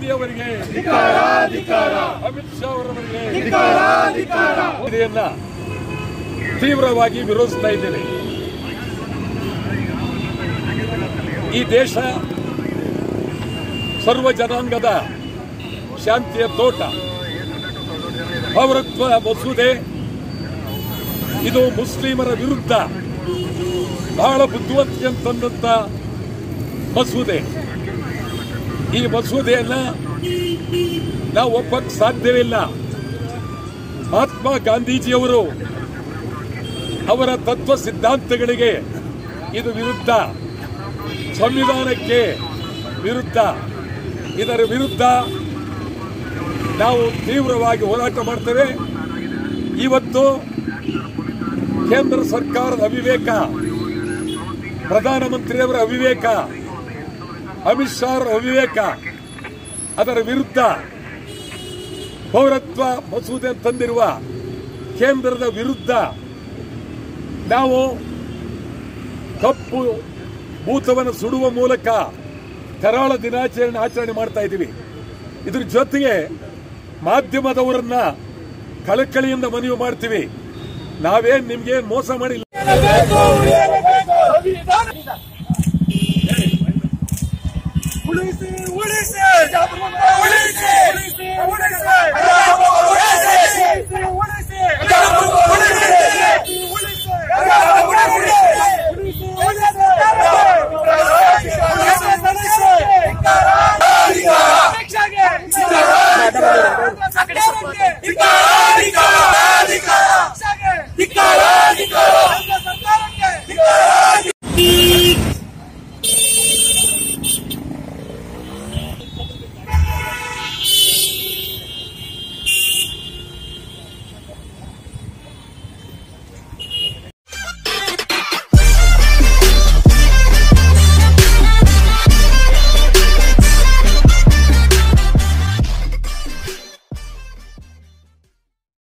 ಗಾಂಧಿ ಅವರಿಗೆ ಅಮಿತ್ ಶಾ ಅವರವರಿಗೆ ಇದೆಯನ್ನ ತೀವ್ರವಾಗಿ ವಿರೋಧಿಸ್ತಾ ಇದ್ದೇನೆ ಈ ದೇಶ ಸರ್ವ ಜನಾಂಗದ ಶಾಂತಿಯ ತೋಟ ಪೌರತ್ವ ಮಸೂದೆ ಇದು ಮುಸ್ಲಿಮರ ವಿರುದ್ಧ ಬಹಳ ಬುದ್ಧಿವಂತಿಕೆ ತಂದಂತ ಮಸೂದೆ ಈ ಮಸೂದೆಯನ್ನ ನಾವು ಒಪ್ಪಕ್ಕೆ ಸಾಧ್ಯವಿಲ್ಲ ಮಹಾತ್ಮ ಗಾಂಧೀಜಿಯವರು ಅವರ ತತ್ವ ಸಿದ್ಧಾಂತಗಳಿಗೆ ಇದು ವಿರುದ್ಧ ಸಂವಿಧಾನಕ್ಕೆ ವಿರುದ್ಧ ಇದರ ವಿರುದ್ಧ ನಾವು ತೀವ್ರವಾಗಿ ಹೋರಾಟ ಮಾಡ್ತೇವೆ ಇವತ್ತು ಕೇಂದ್ರ ಸರ್ಕಾರದ ಅವಿವೇಕ ಪ್ರಧಾನಮಂತ್ರಿಯವರ ಅವಿವೇಕ ಅಮಿತ್ ಶಾ ಅವರ ಅವಿವೇಕ ಅದರ ವಿರುದ್ಧ ಪೌರತ್ವ ಮಸೂದೆ ತಂದಿರುವ ಕೇಂದ್ರದ ವಿರುದ್ಧ ನಾವು ಕಪ್ಪು ಭೂತವನ್ನು ಸುಡುವ ಮೂಲಕ ಕರಾಳ ದಿನಾಚರಣೆ ಆಚರಣೆ ಮಾಡ್ತಾ ಇದ್ದೀವಿ ಇದ್ರ ಜೊತೆಗೆ ಮಾಧ್ಯಮದವರನ್ನ ಕಳಕಳಿಯಿಂದ ಮನವಿ ಮಾಡ್ತೀವಿ ನಾವೇನ್ ನಿಮ್ಗೆ ಮೋಸ ಮಾಡಿಲ್ಲ ಉಳಿಸಿ ಉಳಿಸಿ ಉಳಿಸಿ ಉಳಿಸಿ ಉಳಿಸಿ